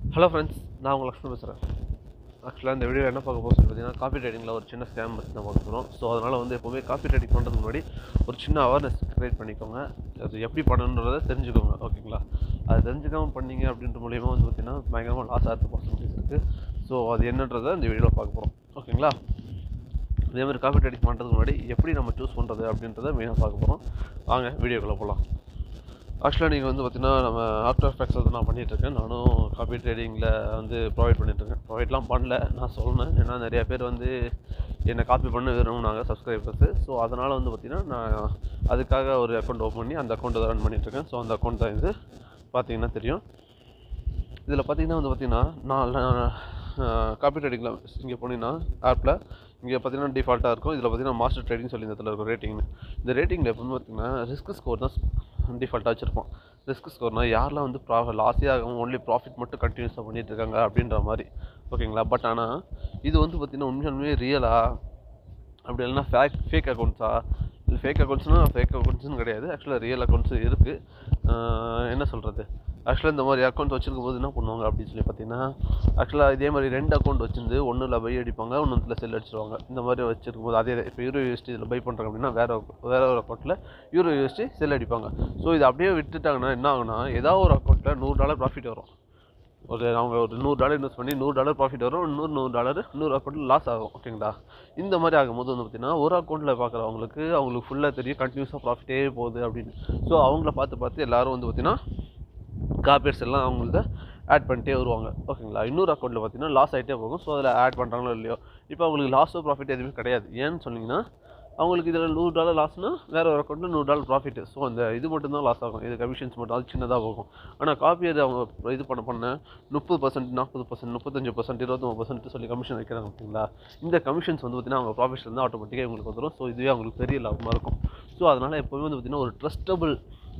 hello friends நான் உங்கள் லக்ஷ்மி பேசுகிறேன் ஆக்சுவலாக இந்த வீடியோ என்ன பார்க்க போகிறது பார்த்தீங்கன்னா காப்பி ட்ரேடிங்கில் ஒரு சின்ன ஸ்கேம் பற்றி தான் பார்க்க போகிறோம் ஸோ அதனால் வந்து எப்போவுமே காப்பி ட்ரேடிங் பண்ணுறதுக்கு முன்னாடி ஒரு சின்ன அவேர்னஸ் க்ரியேட் பண்ணிக்கோங்க அது எப்படி பண்ணணுன்றதை தெரிஞ்சுக்கோங்க ஓகேங்களா அது தெரிஞ்சுக்காமல் பண்ணீங்க அப்படின்ற மூலியமாக வந்து பார்த்தீங்கன்னா பயங்கரமாக லாஸ் ஆகிறது பாசிபிலிட்டிஸ் இருக்குது ஸோ அது என்னன்றதை இந்த வீடியோவில் பார்க்க போகிறோம் ஓகேங்களா இதே மாதிரி காப்பி ட்ரேடிங் பண்ணுறதுக்கு முன்னாடி எப்படி நம்ம சூஸ் பண்ணுறது அப்படின்றத மெயினாக பார்க்க போகிறோம் வாங்க வீடியோக்குள்ளே போகலாம் ஆக்சுவலாக நீங்கள் வந்து பார்த்தீங்கன்னா நம்ம ஆஃப்டர் எஃபெக்ட்ஸ் வந்து நான் பண்ணிகிட்ருக்கேன் நானும் காப்பி ட்ரேடிங்கில் வந்து ப்ரொவைட் பண்ணிகிட்ருக்கேன் ப்ரொவைட்லாம் பண்ணல நான் சொன்னேன் ஏன்னா நிறையா பேர் வந்து என்னை காப்பி பண்ண விரும்புனாங்க சப்ஸ்கிரைபர்ஸு ஸோ அதனால் வந்து பார்த்தீங்கன்னா நான் அதுக்காக ஒரு அக்கௌண்ட் ஓப்பன் பண்ணி அந்த அக்கௌண்ட்டை தான் ரன் பண்ணிகிட்ருக்கேன் ஸோ அந்த அக்கௌண்ட் தான் இது பார்த்தீங்கன்னா தெரியும் இதில் பார்த்தீங்கன்னா வந்து பார்த்தீங்கன்னா நான் காப்பி ட்ரேடிங்கில் இங்கே போனீங்கன்னா ஆப்பில் இங்கே பார்த்தீங்கன்னா டிஃபால்ட்டாக இருக்கும் இதில் பார்த்தீங்கன்னா மாஸ்டர் ட்ரேடிங் சொல்லி இந்த இடத்துல இருக்கும் ரேட்டிங்னு இந்த ரேட்டிங்கில் எப்போன்னு பார்த்தீங்கன்னா ரிஸ்க் ஸ்கோர் தான் டிஃபால்ட்டாக வச்சுருப்போம் ரிஸ்க் ஸ்கோர்னால் யாரெல்லாம் வந்து ப்ரா லாஸே ஆகாமல் ஒன்லி ப்ராஃபிட் மட்டும் கண்டினியூஸாக பண்ணிட்டு இருக்காங்க அப்படின்ற மாதிரி ஓகேங்களா பட் ஆனால் இது வந்து பார்த்தீங்கன்னா உண்மையாலுமே ரியலா அப்படி இல்லைன்னா ஃபேக் ஃபேக் அக்கௌண்ட்ஸா இல்லை ஃபேக் அக்கௌண்ட்ஸ்னால் ஃபேக் அக்கௌண்ட்ஸ்னு கிடையாது ஆக்சுவலாக ரியல் அக்கௌண்ட்ஸும் இருக்குது என்ன சொல்கிறது ஆக்சுவலாக இந்த மாதிரி அக்கௌண்ட் வச்சிருக்கும் போது என்ன பண்ணுவாங்க அப்படின்னு சொல்லி பார்த்தீங்கன்னா ஆக்சுவலாக இதே மாதிரி ரெண்டு அக்கௌண்ட் வச்சிருந்து ஒன்றில் பை அடிப்பாங்க ஒன்றுல செல் அடிச்சிருவாங்க இந்த மாதிரி வச்சிருக்கும் போது அதே இப்போ யூரோ யூஎஸ்டி இதில் பை பண்ணுறாங்க அப்படின்னா வேற வேற ஒரு அக்கௌண்ட்டில் யூரோ யூஎஸ்டி செல் அடிப்பாங்க ஸோ இது அப்படியே விட்டுட்டாங்கன்னா என்ன ஆகுனா ஏதாவது ஒரு அக்கௌண்ட்டில் நூறு டாலர் ப்ராஃபிட் வரும் ஒரு அவங்க ஒரு நூறு டாலர் இன்வெஸ்ட் பண்ணி நூறு டாலர் ப்ராஃபிட் வரும் இன்னொரு நூறு டாலர் இன்னொரு அக்கௌண்ட்டில் லாஸ் ஆகும் ஓகேங்களா இந்த மாதிரி ஆகும்போது வந்து பார்த்திங்கன்னா ஒரு அக்கௌண்ட்டில் பார்க்குறவங்களுக்கு அவங்களுக்கு ஃபுல்லாக தெரியும் கண்டினியூஸாக ப்ராஃபிட்டே போகுது அப்படின்னு ஸோ அவங்கள பார்த்து பார்த்து எல்லோரும் வந்து பார்த்திங்கன்னா காப்பீட்ஸ் எல்லாம் அவங்கள்ட்ட ஆட் பண்ணிட்டே வருவாங்க ஓகேங்களா இன்னொரு அக்கௌண்ட்டில் பார்த்தீங்கன்னா லாஸ் ஆகிட்டே போகும் ஸோ அதில் ஆட் பண்ணுறாங்களோ இல்லையோ இப்போ அவங்களுக்கு லாஸோ ப்ராஃபிட் எதுவுமே கிடையாது ஏன்னு சொன்னீங்கன்னா அவங்களுக்கு இதில் நூறு டாலர் லாஸ்னா வேறு ஒரு அக்கௌண்ட்டில் நூறு டாலர் ப்ராஃபிட் ஸோ அந்த இது மட்டும் தான் லாஸ் ஆகும் இது கமிஷன்ஸ் மட்டும் அது சின்னதாக போகும் ஆனால் காப்பி அது அவங்க இது பண்ண பண்ண முப்பது பர்சன்ட் நாற்பது பர்சன்ட் முப்பத்தஞ்சு பர்சன்ட் இருபத்தொம்பது பர்சன்ட் சொல்லி கமிஷன் வைக்கிறாங்க ஓகேங்களா இந்த கமிஷன்ஸ் வந்து பார்த்திங்கன்னா அவங்க ப்ராஃபிட்ஸ் வந்து ஆட்டோமேட்டிக்காக இவங்களுக்கு வந்துடும் ஸோ இதுவே அவங்களுக்கு பெரிய லாபமாக இருக்கும் ஸோ அதனால் எப்போவுமே வந்து பார்த்திங்கன்னா ஒரு ட்ரஸ்டபுள்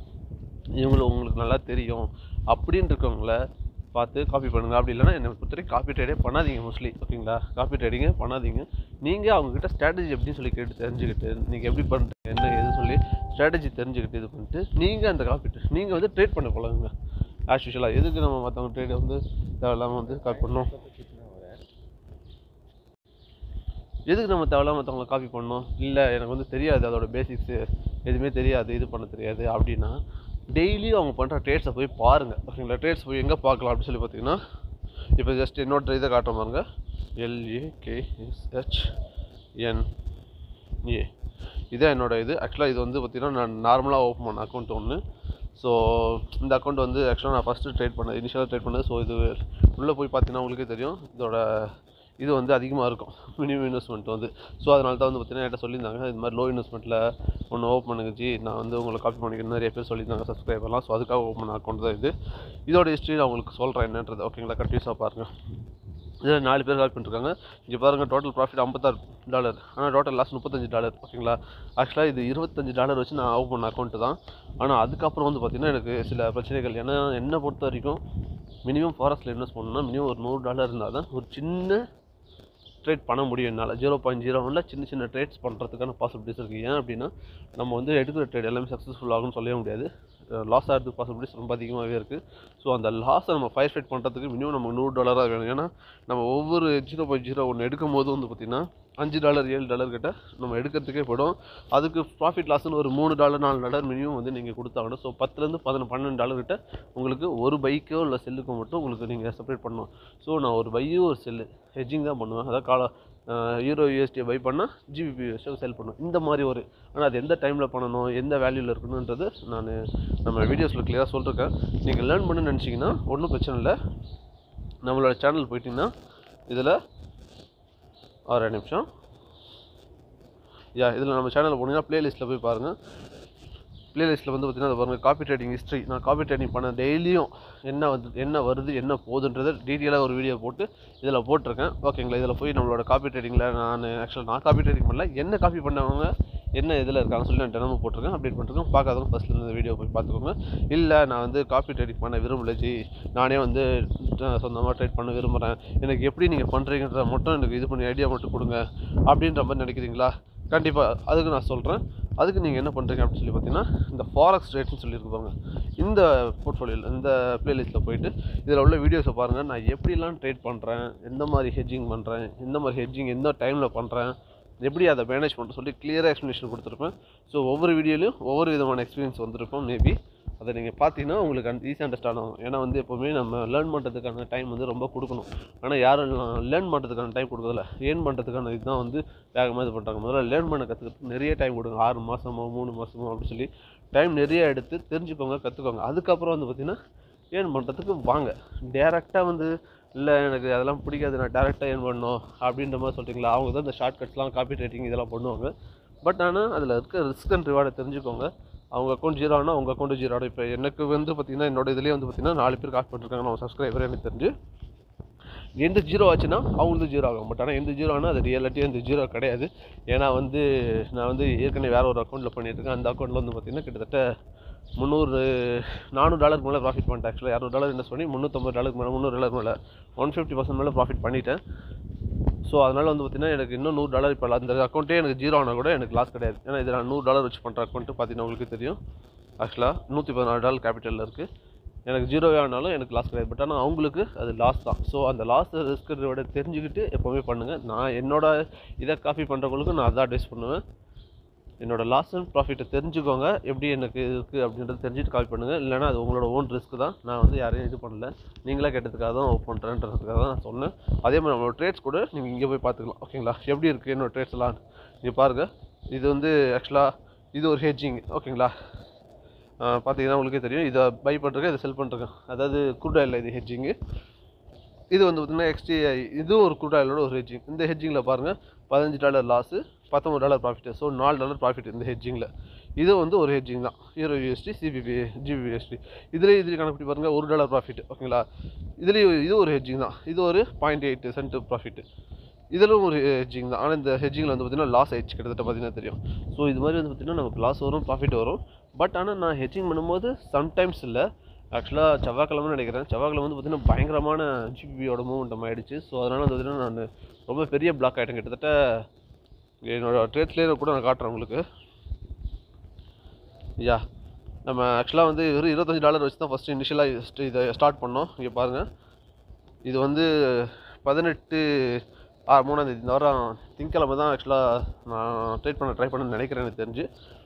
இவங்களை உங்களுக்கு நல்லா தெரியும் அப்படின்னு இருக்கவங்கள பார்த்து காப்பி பண்ணுங்க அப்படி இல்லைன்னா என்னை பொறுத்தவரைக்கும் காப்பி ட்ரேடே பண்ணாதீங்க மோஸ்ட்லி ஓகேங்களா காப்பி ட்ரேடிங்கே பண்ணாதீங்க நீங்கள் அவங்கக்கிட்ட ஸ்ட்ராட்டஜி எப்படின்னு சொல்லி கேட்டு தெரிஞ்சுக்கிட்டு நீங்கள் எப்படி பண்ணுறீங்க என்ன எது சொல்லி ஸ்ட்ராட்டஜி தெரிஞ்சுக்கிட்டு இது பண்ணிட்டு நீங்கள் அந்த காப்பி நீங்கள் வந்து ட்ரேட் பண்ண போலாங்க ஆஸ் யூஷுவலாக எதுக்கு நம்ம மற்றவங்க ட்ரேடை வந்து தேவையில்லாமல் வந்து காப்பி பண்ணோம் எதுக்கு நம்ம தேவையில்லாம மற்றவங்கள காப்பி பண்ணோம் இல்லை எனக்கு வந்து தெரியாது அதோட பேசிக்ஸு எதுவுமே தெரியாது இது பண்ண தெரியாது அப்படின்னா டெய்லியும் அவங்க பண்ணுற ட்ரேட்ஸை போய் பாருங்கள் ஓகேங்களா ட்ரேட்ஸ் போய் எங்கே பார்க்கலாம் அப்படின்னு சொல்லி பார்த்தீங்கன்னா இப்போ ஜஸ்ட் என்னோட இதை காட்டுற பாருங்க எல்ஏகேஎஸ்ஹெச் என் ஏ இதான் என்னோட இது ஆக்சுவலாக இது வந்து பார்த்திங்கன்னா நான் நார்மலாக ஓப்பன் பண்ண அக்கௌண்ட் ஒன்று ஸோ இந்த அக்கௌண்ட் வந்து ஆக்சுவலாக நான் ஃபஸ்ட்டு ட்ரேட் பண்ணேன் இனிஷியலாக ட்ரேட் பண்ணது ஸோ இது உள்ளே போய் பார்த்தீங்கன்னா உங்களுக்கே தெரியும் இதோட இது வந்து அதிகமாக இருக்கும் மினிமம் இன்வெஸ்ட்மெண்ட் வந்து ஸோ அதனால தான் வந்து பார்த்தீங்கன்னா என்கிட்ட சொல்லியிருந்தாங்க இது மாதிரி லோ இன்வெஸ்ட்மெண்ட்டில் ஒன்று ஓப்பன் பண்ணுங்க ஜி நான் வந்து உங்களை காப்பி பண்ணிக்கிறேன் நிறைய பேர் சொல்லியிருந்தாங்க சப்ஸ்கிரைபர்லாம் ஸோ அதுக்காக ஓப்பன் பண்ண அக்கௌண்ட் தான் இது இதோட ஹிஸ்ட்ரி நான் உங்களுக்கு சொல்கிறேன் என்னன்றது ஓகேங்களா கண்டினியூஸாக பாருங்கள் இதில் நாலு பேர் கால் பண்ணிருக்காங்க இங்கே பாருங்கள் டோட்டல் ப்ராஃபிட் ஐம்பத்தாறு டாலர் ஆனால் டோட்டல் லாஸ் முப்பத்தஞ்சு டாலர் ஓகேங்களா ஆக்சுவலாக இது இருபத்தஞ்சு டாலர் வச்சு நான் ஓப்பன் பண்ண அக்கௌண்ட்டு தான் ஆனால் அதுக்கப்புறம் வந்து பார்த்திங்கன்னா எனக்கு சில பிரச்சனைகள் ஏன்னா என்னை பொறுத்த வரைக்கும் மினிமம் ஃபாரஸ்ட்டில் இன்வெஸ்ட் பண்ணணும்னா மினிமம் ஒரு நூறு டாலர் இருந்தால் தான் ஒரு சின்ன ட்ரேட் பண்ண முடியும் என்னால் ஜீரோ பாயிண்ட் ஜீரோ ஒனில் சின்ன சின்ன ட்ரேட்ஸ் பண்ணுறதுக்கான பாசிபிலிட்டிஸ் இருக்குது ஏன் அப்படின்னா நம்ம வந்து எடுக்கிற ட்ரேட் எல்லாமே சக்ஸஸ்ஃபுல் ஆகும்னு சொல்லவே முடியாது லாஸ் ஆகிறதுக்கு பாசிபிலிட்டிஸ் ரொம்ப அதிகமாகவே இருக்குது ஸோ அந்த லாஸை நம்ம ஃபைர் ஃபைட் பண்ணுறதுக்கு மினிமம் நமக்கு நூறு டாலராக வேணும் ஏன்னா நம்ம ஒவ்வொரு ஜீரோ பாயிண்ட் ஜீரோ ஒன்று எடுக்கும் போது வந்து பார்த்திங்கன்னா அஞ்சு டாலர் ஏழு டாலர் கிட்ட நம்ம எடுக்கிறதுக்கே போய்டும் அதுக்கு ப்ராஃபிட் லாஸ்னு ஒரு மூணு டாலர் நாலு டாலர் மினிமம் வந்து நீங்கள் கொடுத்தாகணும் ஸோ பத்துலேருந்து பதினொன்று பன்னெண்டு டாலர் கிட்ட உங்களுக்கு ஒரு பைக்கோ இல்லை செல்லுக்கோ மட்டும் உங்களுக்கு நீங்கள் செப்பரேட் பண்ணணும் ஸோ நான் ஒரு பையும் ஒரு செல்லு ஹெஜ்ஜிங் தான் பண்ணுவேன் அதாவது கால யூரோ யூஎஸ்டியை பை பண்ணால் ஜிபிபி யூஎஸ்டியை செல் பண்ணுவேன் இந்த மாதிரி ஒரு ஆனால் அது எந்த டைமில் பண்ணணும் எந்த வேல்யூவில் இருக்கணுன்றது நான் நம்ம வீடியோஸில் கிளியராக சொல்லியிருக்கேன் நீங்கள் லேர்ன் பண்ணணும்னு நினச்சிங்கன்னா ஒன்றும் பிரச்சனை இல்லை நம்மளோட சேனல் போயிட்டிங்கன்னா இதில் ஆறு நிமிஷம் யா இதில் நம்ம சேனலில் போனீங்கன்னா ப்ளேலிஸ்ட்டில் போய் பாருங்கள் ப்ளேலிஸ்ட்டில் வந்து பார்த்திங்கன்னா அது பாருங்கள் காப்பி ட்ரேடிங் ஹிஸ்ட்ரி நான் காப்பி ட்ரேடிங் பண்ண டெய்லியும் என்ன வந்து என்ன வருது என்ன போகுதுன்றதை டீட்டெயிலாக ஒரு வீடியோ போட்டு இதில் போட்டிருக்கேன் ஓகேங்களா இதில் போய் நம்மளோட காப்பி ட்ரேடிங்கில் நான் ஆக்சுவலாக நான் காப்பி ட்ரேடிங் பண்ணல என்ன காப்பி பண்ணவங்க என்ன இதில் இருக்காங்கன்னு சொல்லி நான் தினமும் போட்டிருக்கேன் அப்டேட் பண்ணிருக்கேன் பார்க்காதவங்க ஃபஸ்ட்டில் இந்த வீடியோ போய் பார்த்துக்கோங்க இல்லை நான் வந்து காப்பி ட்ரேடிங் பண்ண விரும்பல ஜி நானே வந்து சொந்தமாக ட்ரேட் பண்ண விரும்புகிறேன் எனக்கு எப்படி நீங்கள் பண்ணுறீங்கன்றத மட்டும் எனக்கு இது பண்ணி ஐடியா மட்டும் கொடுங்க அப்படின்ற மாதிரி நினைக்கிறீங்களா கண்டிப்பாக அதுக்கு நான் சொல்கிறேன் அதுக்கு நீங்கள் என்ன பண்ணுறீங்க அப்படின்னு சொல்லி பார்த்தீங்கன்னா இந்த ஃபாரக்ஸ் ரேட்னு சொல்லியிருக்கு பாருங்க இந்த போர்ட்ஃபோலியோவில் இந்த ப்ளேலிஸ்ட்டில் போயிட்டு இதில் உள்ள வீடியோஸை பாருங்கள் நான் எப்படிலாம் ட்ரேட் பண்ணுறேன் எந்த மாதிரி ஹெட்ஜிங் பண்ணுறேன் எந்த மாதிரி ஹெட்ஜிங் எந்த டைமில் பண்ணுறேன் எப்படி அதை மேனேஜ் பண்ணுற சொல்லி கிளியராக எக்ஸ்ப்ளனேஷன் கொடுத்துருப்பேன் ஸோ ஒவ்வொரு வீடியோலையும் ஒவ்வொரு விதமான எக்ஸ்பீரியன்ஸ் வந்திருக்கும் மேபி அதை நீங்கள் பார்த்தீங்கன்னா உங்களுக்கு அந்த ஈஸியாக அண்டர்ஸ்டாண்ட் ஆகும் ஏன்னா வந்து எப்போவுமே நம்ம லேர்ன் பண்ணுறதுக்கான டைம் வந்து ரொம்ப கொடுக்கணும் ஆனால் யாரும் லேர்ன் பண்ணுறதுக்கான டைம் கொடுக்கறதில்ல ஏர்ன் பண்ணுறதுக்கான இதுதான் வந்து வேகமாக இது பண்ணுறாங்க முதல்ல லேர்ன் பண்ண கற்றுக்கிறதுக்கு நிறைய டைம் கொடுங்க ஆறு மாதமோ மூணு மாதமோ அப்படின்னு சொல்லி டைம் நிறைய எடுத்து தெரிஞ்சுக்கோங்க கற்றுக்கோங்க அதுக்கப்புறம் வந்து பார்த்திங்கன்னா ஏர்ன் பண்ணுறதுக்கு வாங்க டேரெக்டாக வந்து இல்லை எனக்கு அதெல்லாம் பிடிக்காது நான் டேரெக்டாக ஏர்ன் பண்ணணும் அப்படின்ற மாதிரி சொல்கிறீங்களா அவங்க தான் இந்த ஷார்ட் கட்ஸ்லாம் காப்பி ரைட்டிங் இதெல்லாம் பண்ணுவாங்க பட் ஆனால் அதில் இருக்க ரிஸ்க் அண்ட் ரிவார்டை தெரிஞ்சுக்கோங்க அவங்க அக்கௌண்ட் ஜீரோ ஆனால் உங்கள் அக்கௌண்ட் ஜீரோ ஆகும் இப்போ எனக்கு வந்து பார்த்திங்கன்னா என்னோட இதுலேயே வந்து பார்த்திங்கன்னா நாலு பேர் காப்பி பண்ணிருக்காங்க நம்ம சப்ஸ்கிரைபர் எனக்கு தெரிஞ்சு எந்த ஜீரோ ஆச்சுன்னா அவங்களுக்கு ஜீரோ ஆகும் பட் ஆனால் எந்த ஜீரோ ஆனால் அது ரியாலிட்டியாக இந்த ஜீரோ கிடையாது ஏன்னா வந்து நான் வந்து ஏற்கனவே வேறு ஒரு அக்கௌண்ட்டில் பண்ணியிருக்கேன் அந்த அக்கௌண்ட்டில் வந்து பார்த்திங்கன்னா கிட்டத்தட்ட முந்நூறு நானூறு டாலருக்கு மேலே ப்ராஃபிட் பண்ணிட்டேன் ஆக்சுவலாக இரநூறு டாலர் இன்வெஸ்ட் பண்ணி முந்நூற்றம்பது டாலருக்கு மேலே முந்நூறு டாலர் மேலே ஒன் ஃபிஃப்டி பர்சன்ட் மேலே ப்ராஃபிட் பண்ணிட்டேன் ஸோ அதனால் வந்து பார்த்திங்கன்னா எனக்கு இன்னும் நூறு டாலர் இப்போ அந்த அக்கௌண்ட்டே எனக்கு ஜீரோ ஆனால் கூட எனக்கு லாஸ் கிடையாது ஏன்னா இது நான் நூறு டாலர் வச்சு பண்ணுற அக்கௌண்ட்டு பார்த்தீங்கன்னா உங்களுக்கு தெரியும் ஆக்சுவலாக நூற்றி பதினாறு டாலர் கேபிட்டலில் இருக்குது எனக்கு ஜீரோவே ஆனாலும் எனக்கு லாஸ் கிடையாது பட் ஆனால் அவங்களுக்கு அது லாஸ் தான் ஸோ அந்த லாஸ் ரிஸ்க் விட தெரிஞ்சுக்கிட்டு எப்போவுமே பண்ணுங்கள் நான் என்னோட இதை காப்பி பண்ணுறவங்களுக்கும் நான் அதான் அட்வைஸ் பண்ணுவேன் என்னோட லாஸ் அண்ட் ப்ராஃபிட்டை தெரிஞ்சுக்கோங்க எப்படி எனக்கு இருக்குது அப்படின்றது தெரிஞ்சுட்டு காப்பி பண்ணுங்கள் இல்லைனா அது உங்களோட ஓன் ரிஸ்க் தான் நான் வந்து யாரையும் இது பண்ணல நீங்களே கேட்டதுக்காக தான் ஒர்க் பண்ணுறேன்றதுக்காக தான் நான் சொன்னேன் அதே மாதிரி நம்மளோட ட்ரேட்ஸ் கூட நீங்கள் இங்கே போய் பார்த்துக்கலாம் ஓகேங்களா எப்படி இருக்குது என்னோட ட்ரேட்ஸ் எல்லாம் நீங்கள் பாருங்கள் இது வந்து ஆக்சுவலாக இது ஒரு ஹெட்ஜிங் ஓகேங்களா பார்த்தீங்கன்னா உங்களுக்கே தெரியும் இதை பை பண்ணுறேன் இதை செல் பண்ணுறேன் அதாவது குரூட் ஆயில் இது ஹெட்ஜிங்கு இது வந்து பார்த்திங்கன்னா எக்ஸ்டிஐ இதுவும் ஒரு குரூட் ஆயிலோட ஒரு ஹெட்ஜிங் இந்த ஹெட்ஜிங்கில் பாருங்கள் பதினஞ்சு டாலர் லாஸு பத்தொம்பது டாலர் ப்ராஃபிட் ஸோ நாலு டாலர் ப்ராஃபிட் இந்த ஹெட்ஜிங்கில் இது வந்து ஒரு ஹெட்ஜிங் தான் ஹீரோ யூஎஸ்டி சிபிபி ஜிபிஎஸ்டி இதுலேயே இதுலேயே கணக்கு பண்ணி பாருங்கள் ஒரு டாலர் ப்ராஃபிட் ஓகேங்களா இதுலேயும் இது ஒரு ஹெட்ஜிங் தான் இது ஒரு பாயிண்ட் எயிட் சென்ட் ப்ராஃபிட் இதிலும் ஒரு ஹெட்ஜிங் தான் ஆனால் இந்த ஹெட்ஜிங்கில் வந்து பார்த்திங்கன்னா லாஸ் ஆயிடுச்சு கிட்டத்தட்ட பார்த்தீங்கன்னா தெரியும் ஸோ இது மாதிரி வந்து பார்த்திங்கன்னா நமக்கு லாஸ் வரும் ப்ராஃபிட் வரும் பட் ஆனால் நான் ஹெட்ஜிங் பண்ணும்போது சம்டைம்ஸ் இல்லை ஆக்சுவலாக செவ்வாய்க்கிழமை நினைக்கிறேன் செவ்வாய்க்கிழமை வந்து பார்த்திங்கன்னா பயங்கரமான ஜிபியோட மூவ்மெண்ட் ஆயிடுச்சு ஸோ அதனால் வந்து பார்த்திங்கன்னா நான் ரொம்ப பெரிய பிளாக் ஆகிட்டேன் கிட்டத்தட்ட என்னோட ட்ரேட்ஸ்லேயே கூட நான் காட்டுறேன் உங்களுக்கு யா நம்ம ஆக்சுவலாக வந்து வெறும் இருபத்தஞ்சி டாலர் வச்சு தான் ஃபஸ்ட்டு இனிஷியலாக இதை ஸ்டார்ட் பண்ணோம் இங்கே பாருங்கள் இது வந்து பதினெட்டு ஆ மூணாந்தேதி இந்த வாரம் திங்கக்கிழமை தான் ஆக்சுவலாக நான் ட்ரேட் பண்ண ட்ரை பண்ண நினைக்கிறேன் எனக்கு தெரிஞ்சு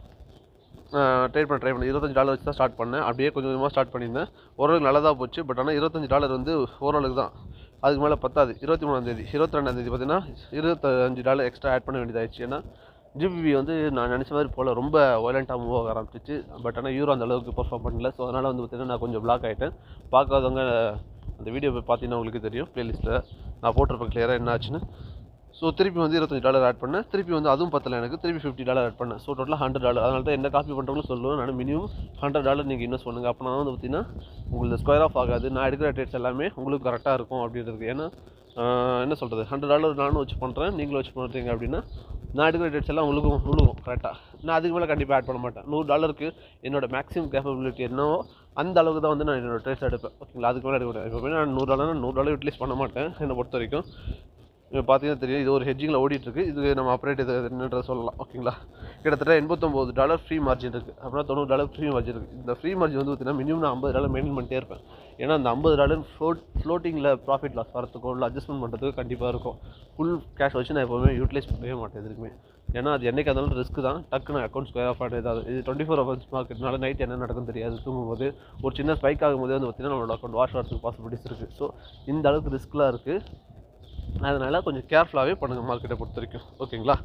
ட்ரேட் பண்ண ட்ரை பண்ணேன் இருபத்தஞ்சி டாலர் வச்சு தான் ஸ்டார்ட் பண்ணேன் அப்படியே கொஞ்சம் கொஞ்சமாக ஸ்டார்ட் பண்ணியிருந்தேன் ஓரளவுக்கு நல்லா தான் போச்சு பட் ஆனால் இருபத்தஞ்சி டாலர் வந்து ஓரளவுக்கு தான் அதுக்கு மேலே பத்தாது இருபத்தி மூணாந்தேதி இருபத்தி ரெண்டாந்தேதி பார்த்தீங்கன்னா இருபத்தஞ்சு டாலர் எக்ஸ்ட்ரா ஆட் பண்ண வேண்டியதாகிடுச்சு ஏன்னா ஜிபிபி வந்து நான் நினச்ச மாதிரி போல் ரொம்ப வயலண்ட்டாக மூவ் ஆக ஆரம்பிச்சிச்சு பட் ஆனால் யூரோ அந்த அளவுக்கு பெர்ஃபார்ம் பண்ணல ஸோ அதனால் வந்து பார்த்திங்கன்னா நான் கொஞ்சம் பிளாக் ஆகிட்டேன் பார்க்காதவங்க அந்த வீடியோ போய் பார்த்தீங்கன்னா உங்களுக்கு தெரியும் ப்ளேலிஸ்ட்டில் நான் போட்டிருப்பேன் கிளியராக என்ன ஆச்சுன்னு ஸோ திருப்பி வந்து இருபத்தஞ்சி டாலர் ஆட் பண்ணேன் திருப்பி வந்து அதுவும் பத்தல எனக்கு திருப்பி ஃபிஃப்டி டாலர் ஆட் பண்ணேன் ஸோ டோட்டலாக ஹண்ட்ரட் டாலர் அதனால தான் என்ன காப்பி பண்ணுறவங்களும் சொல்லுவேன் நான் மினிமம் ஹண்ட்ரட் டாலர் நீங்கள் இன்வெஸ்ட் பண்ணுங்கள் அப்போ நான் வந்து பார்த்தீங்கன்னா உங்களுக்கு ஸ்கொயர் ஆஃப் ஆகாது நான் எடுக்கிற டேட்ஸ் எல்லாமே உங்களுக்கு கரெக்டாக இருக்கும் அப்படின்றதுக்கு ஏன்னா ஆஹ், என்ன சொல்கிறது ஹண்ட்ரட் டாலர் நானும் வச்சு பண்ணுறேன் நீங்களும் வச்சு பண்ணுறீங்க அப்படின்னா நான் எடுக்கிற டேட்ஸ் எல்லாம் உங்களுக்கும் விழுகும் கரெக்டாக நான் அதுக்கு மேலே கண்டிப்பாக ஆட் பண்ண மாட்டேன் நூறு டாலருக்கு என்னோட மேக்ஸிமம் கேப்பபிலிட்டி என்னவோ அந்த அளவுக்கு தான் வந்து நான் என்னோட ட்ரேட்ஸ் எடுப்பேன் ஓகேங்களா அதுக்கு மேலே எடுக்க மாட்டேன் எப்போவுமே நான் நூறு டாலர் நூறு டாலர் யூட்டிலைஸ் பண்ண மாட்டேன் என்னை பொறுத்த வரைக்கும் இப்போ பார்த்தீங்கன்னா தெரியும் இது ஒரு ஹெட்ஜிங்கில் ஓடிட்டுருக்கு இது நம்ம ஆப்ரேட் இது என்னன்ற சொல்லலாம் ஓகேங்களா கிட்டத்தட்ட எண்பத்தொம்போது டாலர் ஃப்ரீ மார்ஜின் இருக்குது அப்புறம் தொண்ணூறு டாலர் ஃப்ரீ மார்ஜின் இருக்குது இந்த ஃப்ரீ மார்ஜின் வந்து பார்த்தீங்கன்னா மினிமம் நான் ஐம்பது டாலர் மெயின்டைன் பண்ணிட்டே இருப்பேன் ஏன்னா அந்த ஐம்பது டாலர் ஃப்ளோட் ஃப்ளோட்டிங்கில் ப்ராஃபிட் லாஸ் வரத்துக்கோ இல்லை அட்ஜஸ்ட்மெண்ட் பண்ணுறதுக்கு கண்டிப்பாக இருக்கும் ஃபுல் கேஷ் வச்சு நான் எப்போவுமே யூட்டிலைஸ் பண்ணவே மாட்டேன் எதுக்குமே ஏன்னா அது என்னைக்கு இருந்தாலும் ரிஸ்க் தான் டக்குன்னு அக்கௌண்ட் ஸ்கொயர் ஆஃப் ஆகிட்டு ஏதாவது இது டுவெண்ட்டி ஃபோர் ஹவர்ஸ் மார்க்கெட்னால நைட் என்ன நடக்கும் தெரியாது தூங்கும்போது ஒரு சின்ன ஸ்பைக் ஆகும்போது வந்து பார்த்தீங்கன்னா நம்மளோட அக்கௌண்ட் வாஷ் ஆகிறதுக்கு பாசிபிலிட்டிஸ் இருக்குது ஸோ இந்த அளவுக்கு ரிஸ்க்லாம் இருக்குது அதனால் கொஞ்சம் கேர்ஃபுல்லாகவே பண்ணுங்கள் மார்க்கெட்டை பொறுத்த வரைக்கும் ஓகேங்களா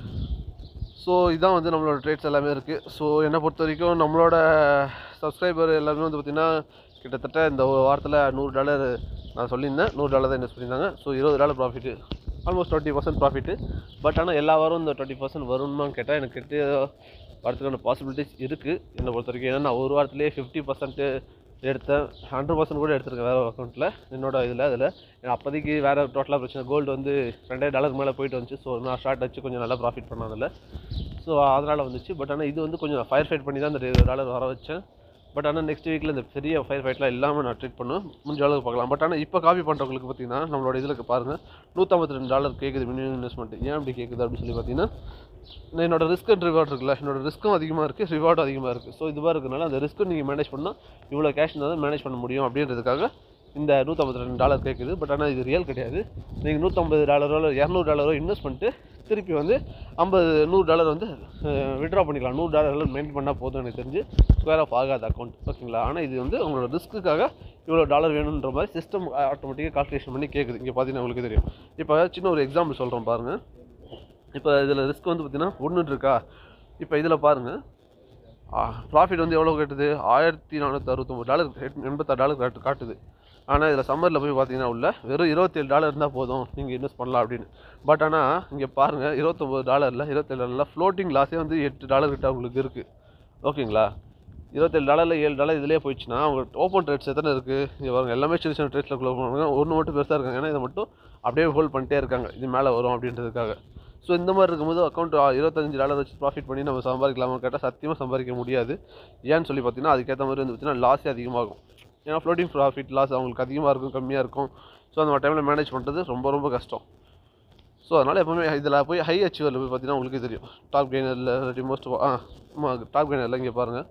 ஸோ இதான் வந்து நம்மளோட ட்ரேட்ஸ் எல்லாமே இருக்குது ஸோ என்னை பொறுத்த வரைக்கும் நம்மளோட சப்ஸ்கிரைபர் எல்லாமே வந்து பார்த்திங்கன்னா கிட்டத்தட்ட இந்த ஒரு வாரத்தில் நூறு டாலர் நான் சொல்லியிருந்தேன் நூறு டாலர் தான் இன்வெஸ்ட் பண்ணியிருந்தாங்க ஸோ இருபது dollar profit almost twenty percent profit but ஆனால் எல்லா வாரம் இந்த டுவெண்ட்டி பர்சன்ட் வரும்னு கேட்டால் எனக்கு கிட்ட வரதுக்கான பாசிபிலிட்டிஸ் இருக்குது என்னை பொறுத்த வரைக்கும் ஏன்னா நான் ஒரு வாரத்துலேயே ஃபிஃப்டி பர்சன்ட்டு எடுத்தேன் ஹண்ட்ரட் பர்சன்ட் கூட எடுத்திருக்கேன் வேறு அக்கௌண்ட்டில் என்னோட இதில் அதில் அப்போதைக்கு வேறு டோட்டலாக பிரச்சனை கோல்டு வந்து ரெண்டாயிரம் டாலருக்கு மேலே போயிட்டு வந்துச்சு ஸோ நான் ஷார்ட் வச்சு கொஞ்சம் நல்லா ப்ராஃபிட் பண்ணேன் அதில் ஸோ அதனால் வந்துச்சு பட் ஆனால் இது வந்து கொஞ்சம் ஃபயர் ஃபைட் பண்ணி தான் இந்த டாலர் வர வச்சேன் பட் ஆனால் நெக்ஸ்ட் வீக்கில் இந்த பெரிய ஃபயர் ஃபைட்லாம் இல்லாமல் நான் ட்ரீட் பண்ணுவேன் முடிஞ்ச அளவுக்கு பார்க்கலாம் பட் ஆனால் இப்போ காப்பி பண்ணுறவங்களுக்கு பார்த்தீங்கன்னா நம்மளோட இதில் பாருங்கள் நூற்றம்பத்தி ரெண்டு டாலர் கேட்குது மினிமம் இன்வெஸ்ட்மெண்ட் ஏன் அப்படி கேட்குது அப்படின்னு சொல்லி பார்த்தீங்கன்னா என்னோட ரிஸ்க் அண்ட் ரிவார்ட் இருக்குல்ல என்னோட ரிஸ்க்கும் அதிகமாக இருக்குது ரிவார்டும் அதிகமாக இருக்குது ஸோ இதுவாக இருக்கனால அந்த ரிஸ்க்கும் நீங்கள் மேனேஜ் பண்ணால் இவ்வளோ கேஷ் இருந்தால் தான் மேனேஜ் பண்ண முடியும் அப்படின்றதுக்காக இந்த நூற்றம்பத்தி ரெண்டு டாலர் கேட்குது பட் ஆனால் இது ரியல் கிடையாது நீங்கள் நூற்றம்பது டாலரோ இல்லை இரநூறு டாலரோ இன்வெஸ்ட் பண்ணிட்டு திருப்பி வந்து ஐம்பது நூறு டாலர் வந்து விட்ரா பண்ணிக்கலாம் நூறு டாலர் மெயின்டைன் பண்ணால் போதும் எனக்கு தெரிஞ்சு ஸ்கொயர் ஆஃப் ஆகாத அக்கௌண்ட் ஓகேங்களா ஆனால் இது வந்து உங்களோட ரிஸ்க்குக்காக இவ்வளோ டாலர் வேணுன்ற மாதிரி சிஸ்டம் ஆட்டோமேட்டிக்காக கால்குலேஷன் பண்ணி கேட்குது இங்கே பார்த்தீங்கன்னா உங்களுக்கு தெரியும் இப்போ சின்ன ஒரு எக்ஸாம்பிள் சொல்கிறேன் பாருங்கள் இப்போ இதில் ரிஸ்க் வந்து பார்த்தீங்கன்னா ஒன்று இருக்கா இப்போ இதில் பாருங்கள் ப்ராஃபிட் வந்து எவ்வளோ காட்டுது ஆயிரத்தி நானூற்றி அறுபத்தொம்பது டாலர் எண்பத்தாறு டாலர் காட்டு காட்டுது ஆனால் இதில் சம்மரில் போய் பார்த்தீங்கன்னா உள்ள வெறும் இருபத்தேழு டாலர் இருந்தால் போதும் நீங்கள் இன்வெஸ்ட் பண்ணலாம் அப்படின்னு பட் ஆனால் இங்கே பாருங்கள் இருபத்தொம்பது டாலரில் இருபத்தேழு டாலரில் ஃப்ளோட்டிங் லாஸே வந்து எட்டு டாலர் கிட்ட உங்களுக்கு இருக்குது ஓகேங்களா இருபத்தேழு டாலரில் ஏழு டாலர் இதிலே போயிடுச்சுன்னா அவங்க ஓப்பன் ரேட்ஸ் எத்தனை இருக்குது இங்கே பாருங்க எல்லாமே சின்ன சின்ன ரேட்ஸில் க்ளோஸ் பண்ணுவாங்க ஒன்று மட்டும் பெருசாக இருக்காங்க ஏன்னா இதை மட்டும் அப்படியே ஹோல்ட் பண்ணிட்டே இருக்காங்க இது மேலே வரும் அப்படின்றதுக்காக ஸோ இந்த மாதிரி இருக்கும்போது அக்கௌண்ட் இருபத்தஞ்சு டாலர் வச்சு ப்ராஃபிட் பண்ணி நம்ம சம்பாதிக்கலாமா கேட்டால் சத்தியமாக சம்பாதிக்க முடியாது ஏன்னு சொல்லி பார்த்தீங்கன்னா அதுக்கேற்ற மாதிரி வந்து பார்த்தீங்கன்னா லாஸே அதிகமாகும் ஏன்னா ஃப்ளோட்டிங் ப்ராஃபிட் லாஸ் அவங்களுக்கு அதிகமாக இருக்கும் கம்மியாக இருக்கும் ஸோ அந்த டைமில் மேனேஜ் பண்ணுறது ரொம்ப ரொம்ப கஷ்டம் ஸோ அதனால் எப்போவுமே இதில் போய் ஹை அச்சீவரில் போய் பார்த்தீங்கன்னா உங்களுக்கு தெரியும் டாப் கெய்னரில் இல்லாட்டி மோஸ்ட் ஆ ஆமாம் டாப் கெய்னரில் இங்கே பாருங்கள்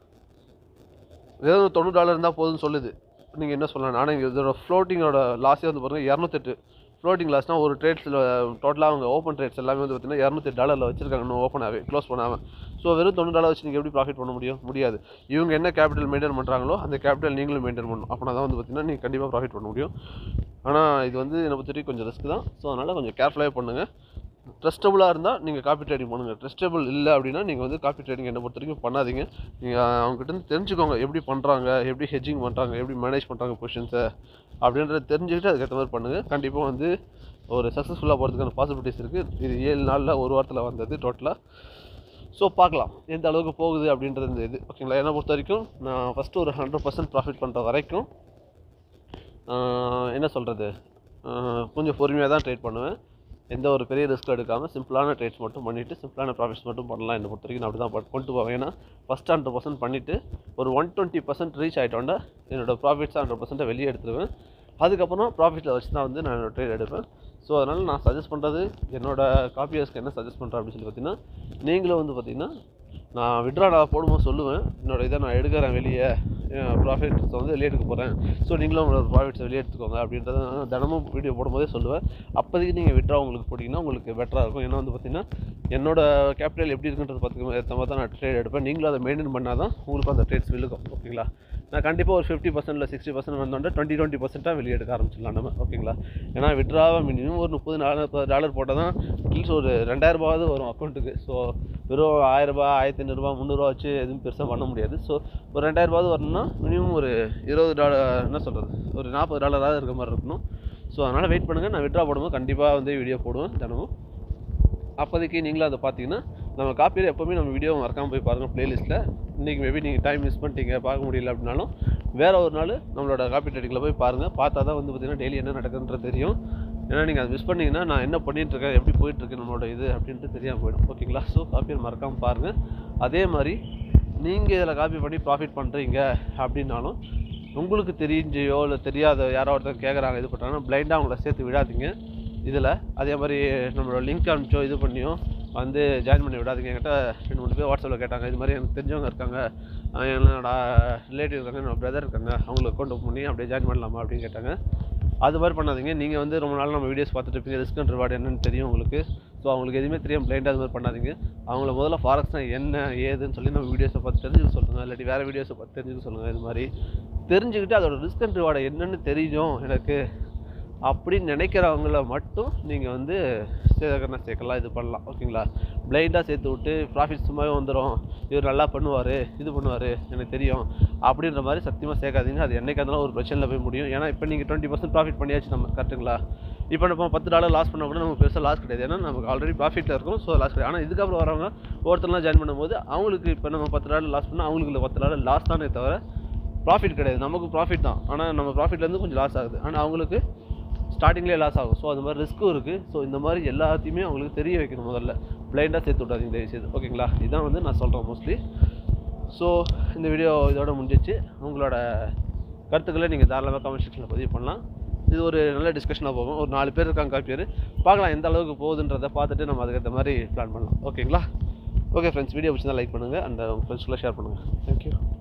வெறும் தொண்ணூறு டாலர் இருந்தால் போதும்னு சொல்லுது நீங்கள் என்ன சொல்லலாம் ஆனால் இங்கே இதோட ஃப்ளோட்டிங்கோட லாஸே வந்து பாருங்கள் இரநூத்தெட்டு ஃப்ளோட்டிங் லாஸ்னால் ஒரு ட்ரேட்ஸில் டோட்டலாக அவங்க ஓப்பன் ட்ரேட்ஸ் எல்லாமே வந்து பார்த்தீங்கன்னா இரநூத்தி டாலரில் வச்சிருக்காங்க இன்னும் ஓப்பனாகவே க்ளோஸ் பண்ணாமல் ஸோ வெறும் தொண்ணூறு டாலர் வச்சு நீங்கள் எப்படி ப்ராஃபிட் பண்ண முடியும் முடியாது இவங்க என்ன கேபிட்டல் மெயின்டைன் பண்ணுறாங்களோ அந்த கேபிட்டல் நீங்களும் மெயின்டைன் பண்ணணும் அப்படின்னா தான் வந்து பார்த்தீங்கன்னா நீங்கள் கண்டிப்பாக ப்ராஃபிட் பண்ண முடியும் ஆனால் இது வந்து என்னை பொறுத்த வரைக்கும் கொஞ்சம் ரிஸ்க் தான் ஸோ அதனால் கொஞ்சம் கேர்ஃபுல்லாகவே பண்ணுங்கள் ட்ரஸ்டபுளாக இருந்தால் நீங்கள் காப்பி ட்ரேடிங் பண்ணுங்கள் ட்ரஸ்டபுள் இல்லை அப்படின்னா நீங்கள் வந்து காப்பி ட்ரேடிங் என்னை பொறுத்த வரைக்கும் பண்ணாதீங்க நீங்கள் அவங்ககிட்ட இருந்து தெரிஞ்சுக்கோங்க எப்படி பண்ணுறாங்க எப்படி ஹெட்ஜிங் பண்ணுறாங்க எப்படி மேனேஜ் பண்ணுறாங்க பொசிஷன்ஸை அப்படின்றத தெரிஞ்சுக்கிட்டு அதுக்கேற்ற மாதிரி பண்ணுங்கள் கண்டிப்பாக வந்து ஒரு சக்ஸஸ்ஃபுல்லாக போகிறதுக்கான பாசிபிலிட்டிஸ் இருக்குது இது ஏழு நாளில் ஒரு வாரத்தில் வந்தது டோட்டலாக ஸோ பார்க்கலாம் எந்த அளவுக்கு போகுது அப்படின்றது இந்த இது ஓகேங்களா என்னை பொறுத்த வரைக்கும் நான் ஃபஸ்ட்டு ஒரு ஹண்ட்ரட் பர்சன்ட் ப்ராஃபிட் பண்ணுற வரைக்கும் ஆஹ் என்ன சொல்கிறது கொஞ்சம் பொறுமையாக தான் ட்ரேட் பண்ணுவேன் எந்த ஒரு பெரிய ரிஸ்க் எடுக்காமல் சிம்பிளான ட்ரேட்ஸ் மட்டும் பண்ணிவிட்டு சிம்பிளான ப்ராஃபிட்ஸ் மட்டும் பண்ணலாம் என்னை பொறுத்த வரைக்கும் நான் அப்படி தான் ப- கொண்டு போவேன் ஏன்னா ஃபஸ்ட் ஹண்ட்ரட் பர்சன்ட் பண்ணிவிட்டு ஒரு ஒன் டுவெண்ட்டி பர்சன்ட் ரீச் ஆகிட்டோன்னா என்னோட ப்ராஃபிட்ஸ் ஹண்ட்ரட் பர்சன்ட்டை வெளியே எடுத்துருவேன் அதுக்கப்புறம் ப்ராஃபிட்டில் வச்சு தான் வந்து நான் ட்ரேட் எடுப்பேன் ஸோ அதனால் நான் சஜஸ்ட் பண்ணுறது என்னோட காப்பியர்ஸ்க்கு என்ன சஜஸ்ட் பண்ணுறேன் அப்படின்னு சொல்லி பார்த்தீங்கன்னா நீங்களும் வந்து பார்த்தீங்கன்னா நான் விட்ரா நான் போடும்போது சொல்லுவேன் என்னோட இதை நான் எடுக்கிறேன் வெளியே ப்ராஃபிட்ஸ் வந்து வெளியே எடுக்க போகிறேன் ஸோ நீங்களும் உங்களோட ப்ராஃபிட்ஸ் வெளியே எடுத்துக்கோங்க அப்படின்றத நான் தினமும் வீடியோ போடும்போதே சொல்லுவேன் அப்போதைக்கு நீங்கள் விட்ரா உங்களுக்கு போட்டிங்கன்னா உங்களுக்கு பெட்டராக இருக்கும் ஏன்னா வந்து பார்த்தீங்கன்னா என்னோட கேபிட்டல் எப்படி இருக்குன்றது பார்த்துக்க ஏற்ற மாதிரி தான் நான் ட்ரேட் எடுப்பேன் நீங்களும் அதை மெயின்டைன் பண்ணால் தான் உங்களுக்கு அந்த ட்ரேட்ஸ் விழுக்கும் ஓகேங்களா நான் கண்டிப்பாக ஒரு ஃபிஃப்டி பர்சன்ட் சிக்ஸ்டி பர்சன்ட் வந்தோன்னா டுவெண்ட்டி டுவெண்ட்டி பர்சென்ட்டாக வெளியே எடுக்க ஆரம்பிச்சிடலாம் நம்ம ஓகேங்களா ஏன்னா விட்ராவை மினிமம் ஒரு முப்பது நாற்பது டாலர் போட்டால் தான் அட்லீஸ்ட் ஒரு ரெண்டாயிரரூபாவது வரும் அக்கௌண்ட்டுக்கு ஸோ வெறும் ஆயிரரூபா ஆயிரத்தி ஐநூறுரூபா முந்நூறுரூவா வச்சு எதுவும் பெருசாக பண்ண முடியாது ஸோ ஒரு ரெண்டாயிரரூபாவது வரணும்னா மினிமம் ஒரு இருபது டாலர் என்ன சொல்கிறது ஒரு நாற்பது டாலராவது இருக்க மாதிரி இருக்கணும் ஸோ அதனால் வெயிட் பண்ணுங்கள் நான் விட்ரா போடும்போது கண்டிப்பாக வந்து வீடியோ போடுவேன் தினமும் அப்போதைக்கு நீங்களும் அதை பார்த்தீங்கன்னா நம்ம காப்பியில் எப்போவுமே நம்ம வீடியோ மறக்காமல் போய் பாருங்கள் ப்ளேலிஸ்ட்டில் இன்றைக்கி மேபி நீங்கள் டைம் மிஸ் பண்ணிட்டீங்க பார்க்க முடியல அப்படின்னாலும் வேறு ஒரு நாள் நம்மளோட காப்பி ட்ரேடிங்கில் போய் பாருங்கள் பார்த்தா தான் வந்து பார்த்திங்கன்னா டெய்லி என்ன நடக்குதுன்றது தெரியும் ஏன்னா நீங்கள் அதை மிஸ் பண்ணீங்கன்னா நான் என்ன பண்ணிட்டு இருக்கேன் எப்படி போயிட்டுருக்கு நம்மளோட இது அப்படின்ட்டு தெரியாமல் போயிடும் ஓகேங்களா ஸோ காப்பியை மறக்காமல் பாருங்கள் அதே மாதிரி நீங்கள் இதில் காப்பி பண்ணி ப்ராஃபிட் பண்ணுறீங்க அப்படின்னாலும் உங்களுக்கு தெரிஞ்சையோ இல்லை தெரியாத யாரோ ஒருத்தர் கேட்குறாங்க இது பண்ணுறாங்கன்னா பிளைண்டாக அவங்கள சேர்த்து விடாதீங்க இதில் அதே மாதிரி நம்மளோட லிங்க் அனுப்பிச்சோ இது பண்ணியோ வந்து ஜாயின் பண்ணி விடாதீங்க என்கிட்ட ரெண்டு மூணு பேர் வாட்ஸ்அப்பில் கேட்டாங்க இது மாதிரி எனக்கு தெரிஞ்சவங்க இருக்காங்க அஹ் என்னோட ரிலேட்டிவ் இருக்காங்க என்னோட பிரதர் இருக்காங்க அவங்களுக்கு அக்கௌண்ட் பண்ணி அப்படியே ஜாயின் பண்ணலாமா அப்படின்னு கேட்டாங்க அது மாதிரி பண்ணாதீங்க நீங்கள் வந்து ரொம்ப நாள் நம்ம வீடியோஸ் பார்த்துட்டு இருப்பீங்க ரிஸ்க் அண்ட் ரிவார்டு என்னன்னு தெரியும் உங்களுக்கு ஸோ அவங்களுக்கு எதுவுமே தெரியும் பிளைண்டாக அது மாதிரி பண்ணாதீங்க அவங்கள முதல்ல ஃபாரக்ஸ்னால் என்ன ஏதுன்னு சொல்லி நம்ம வீடியோஸை பார்த்து தெரிஞ்சுக்க சொல்லுங்கள் இல்லாட்டி வேறு வீடியோஸை பார்த்து தெரிஞ்சுக்க சொல்லுங்கள் இது மாதிரி தெரிஞ்சுக்கிட்டு அதோட ரிஸ்க் அண்ட் ரிவார்டு என்னன்னு தெரியும் எனக்கு அப்படின்னு நினைக்கிறவங்கள மட்டும் நீங்கள் வந்து சேர்க்கறனா சேர்க்கலாம் இது பண்ணலாம் ஓகேங்களா பிளைண்டாக சேர்த்து விட்டு ப்ராஃபிட் சும்மாவே வந்துடும் இவர் நல்லா பண்ணுவார் இது பண்ணுவார் எனக்கு தெரியும் அப்படின்ற மாதிரி சத்தியமாக சேர்க்காதீங்க அது என்னைக்கு இருந்தாலும் ஒரு பிரச்சனையில் போய் முடியும் ஏன்னா இப்போ நீங்கள் டுவெண்ட்டி பர்சன்ட் ப்ராஃபிட் பண்ணியாச்சு நம்ம கரெக்ட்டுங்களா இப்போ நம்ம பத்து டாலர் லாஸ் பண்ண கூட நமக்கு பெருசாக லாஸ் கிடையாது ஏன்னா நமக்கு ஆல்ரெடி ப்ராஃபிட்டில் இருக்கும் ஸோ லாஸ் கிடையாது ஆனால் இதுக்கப்புறம் வரவங்க ஒருத்தர்லாம் ஜாயின் பண்ணும்போது அவங்களுக்கு இப்போ நம்ம பத்து டாலர் லாஸ் பண்ணால் அவங்களுக்கு இந்த பத்து டாலர் லாஸ் தானே தவிர ப்ராஃபிட் கிடையாது நமக்கு ப்ராஃபிட் தான் ஆனால் நம்ம ப்ராஃபிட்லேருந்து கொஞ்சம் லாஸ் ஆகுது ஆனால் அவங்களுக்கு ஸ்டார்டிங்லேயே லாஸ் ஆகும் ஸோ அது மாதிரி ரிஸ்க்கும் இருக்குது ஸோ இந்த மாதிரி எல்லாத்தையுமே அவங்களுக்கு தெரிய வைக்கணும் முதல்ல பிளைண்டாக சேர்த்து விட்டாதீங்க தயவு செய்து ஓகேங்களா இதான் வந்து நான் சொல்கிறேன் மோஸ்ட்லி ஸோ இந்த வீடியோ இதோட முடிஞ்சிச்சு உங்களோட கருத்துக்களை நீங்கள் தாராளமாக கமெண்ட் செக்ஷனில் பதிவு பண்ணலாம் இது ஒரு நல்ல டிஸ்கஷனாக போகும் ஒரு நாலு பேர் இருக்காங்க காப்பி பேர் பார்க்கலாம் எந்த அளவுக்கு போகுதுன்றதை பார்த்துட்டு நம்ம அதுக்கேற்ற மாதிரி பிளான் பண்ணலாம் ஓகேங்களா ஓகே ஃப்ரெண்ட்ஸ் வீடியோ பிடிச்சிருந்தா லைக் பண்ணுங்கள் அந்த உங்கள் ஃப்ரெண்ட்ஸ்க்குள்ளே ஷேர் பண்ணுங்கள் தேங்க்யூ